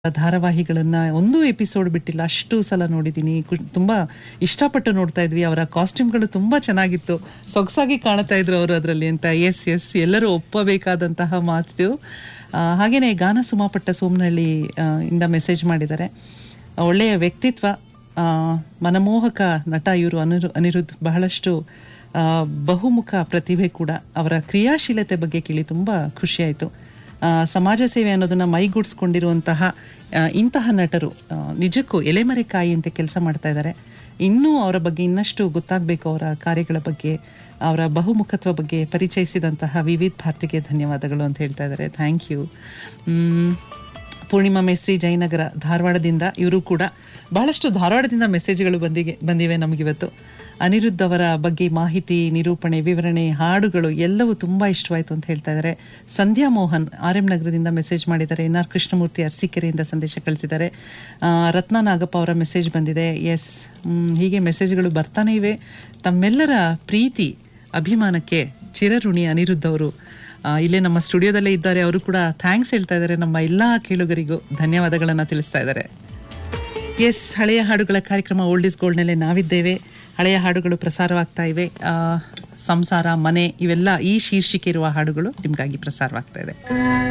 ಧಾರಾವಾಹಿಗಳನ್ನ ಒಂದು ಎಪಿಸೋಡ್ ಬಿಟ್ಟಿಲ್ಲ ಅಷ್ಟು ಸಲ ನೋಡಿದ್ದೀನಿ ಕು- ತುಂಬಾ ಇಷ್ಟಪಟ್ಟು ನೋಡ್ತಾ ಇದ್ವಿ ಅವರ ಕಾಸ್ಟ್ಯೂಮ್ಗಳು ತುಂಬಾ ಚೆನ್ನಾಗಿತ್ತು ಸೊಗಸಾಗಿ ಕಾಣ್ತಾ ಇದ್ರು ಅವರು ಅದರಲ್ಲಿ ಅಂತ ಎಸ್ ಎಸ್ ಎಲ್ಲರೂ ಒಪ್ಪಬೇಕಾದಂತಹ ಮಾತು ಆ, ಹಾಗೇನೆ ಗಾನ ಸುಮಾಪಟ್ಟ ಸೋಮನಹಳ್ಳಿ ಆ, ಇಂದ ಮೆಸೇಜ್ ಮಾಡಿದ್ದಾರೆ ಒಳ್ಳೆಯ ವ್ಯಕ್ತಿತ್ವ ಆ, ಮನಮೋಹಕ ನಟ ಇವರು ಅನಿರು ಅನಿರುದ್ಧ್ ಬಹಳಷ್ಟು ಆ, ಬಹುಮುಖ ಪ್ರತಿಭೆ ಕೂಡ ಅವರ ಕ್ರಿಯಾಶೀಲತೆ ಬಗ್ಗೆ ಕೇಳಿ ತುಂಬಾ ಖುಷಿಯಾಯಿತು ಆ, ಸಮಾಜ ಸೇವೆ ಅನ್ನೋದನ್ನ ಮೈಗೂಡಿಸ್ಕೊಂಡಿರುವಂತಹ ಆ, ಇಂತಹ ನಟರು ಆ, ನಿಜಕ್ಕೂ ಎಲೆಮರೆಕಾಯಿಯಂತೆ ಕೆಲಸ ಮಾಡ್ತಾ ಇದ್ದಾರೆ ಇನ್ನೂ ಅವರ ಬಗ್ಗೆ ಇನ್ನಷ್ಟು ಗೊತ್ತಾಗಬೇಕು ಅವರ ಕಾರ್ಯಗಳ ಬಗ್ಗೆ ಅವರ ಬಹುಮುಖತ್ವ ಬಗ್ಗೆ ಪರಿಚಯಿಸಿದಂತಹ ವಿವಿಧ ಭಾರತಿಗೆ ಧನ್ಯವಾದಗಳು ಅಂತ ಹೇಳ್ತಾ ಇದ್ದಾರೆ ಥ್ಯಾಂಕ್ ಯು ಪೂರ್ಣಿಮಾ ಮೇಸ್ತ್ರಿ ಜಯನಗರ ಧಾರವಾಡದಿಂದ ಇವರು ಕೂಡ ಬಹಳಷ್ಟು ಧಾರವಾಡದಿಂದ ಮೆಸೇಜ್ಗಳು ಬಂದಿಗೆ ಬಂದಿವೆ ನಮಗಿವತ್ತು ಅನಿರುದ್ಧ್ ಅವರ ಬಗ್ಗೆ ಮಾಹಿತಿ ನಿರೂಪಣೆ ವಿವರಣೆ ಹಾಡುಗಳು ಎಲ್ಲವೂ ತುಂಬಾ ಇಷ್ಟವಾಯಿತು ಅಂತ ಹೇಳ್ತಾ ಇದ್ದಾರೆ ಸಂಧ್ಯಾ ಮೋಹನ್ ಆರ್ ಎಂ ನಗರದಿಂದ ಮೆಸೇಜ್ ಮಾಡಿದ್ದಾರೆ ಎನ್ ಆರ್ ಕೃಷ್ಣಮೂರ್ತಿ ಅರಸೀಕೆರೆಯಿಂದ ಸಂದೇಶ ಕಳಿಸಿದ್ದಾರೆ ಆ, ರತ್ನ ನಾಗಪ್ಪ ಅವರ ಮೆಸೇಜ್ ಬಂದಿದೆ ಎಸ್ ಹೀಗೆ ಮೆಸೇಜ್ಗಳು ಬರ್ತಾನೆ ಇವೆ ತಮ್ಮೆಲ್ಲರ ಪ್ರೀತಿ ಅಭಿಮಾನಕ್ಕೆ ಚಿರಋಣಿ ಅನಿರುದ್ಧ್ ಅವರು ಆ, ಇಲ್ಲೇ ನಮ್ಮ ಸ್ಟುಡಿಯೋದಲ್ಲೇ ಇದ್ದಾರೆ ಅವರು ಕೂಡ ಥ್ಯಾಂಕ್ಸ್ ಹೇಳ್ತಾ ಇದ್ದಾರೆ ನಮ್ಮ ಎಲ್ಲಾ ಕೇಳುಗರಿಗೂ ಧನ್ಯವಾದಗಳನ್ನ ತಿಳಿಸ್ತಾ ಇದ್ದಾರೆ ಎಸ್ ಹಳೆಯ ಹಾಡುಗಳ ಕಾರ್ಯಕ್ರಮ ಓಲ್ಡ್ ಇಸ್ ಗೋಲ್ಡ್ನಲ್ಲೇ ನಾವಿದ್ದೇವೆ ಹಳೆಯ ಹಾಡುಗಳು ಪ್ರಸಾರವಾಗ್ತಾ ಇವೆ ಆ, ಸಂಸಾರ ಮನೆ ಇವೆಲ್ಲ ಈ ಶೀರ್ಷಿಕೆ ಇರುವ ಹಾಡುಗಳು ನಿಮ್ಗಾಗಿ ಪ್ರಸಾರವಾಗ್ತಾ ಇದೆ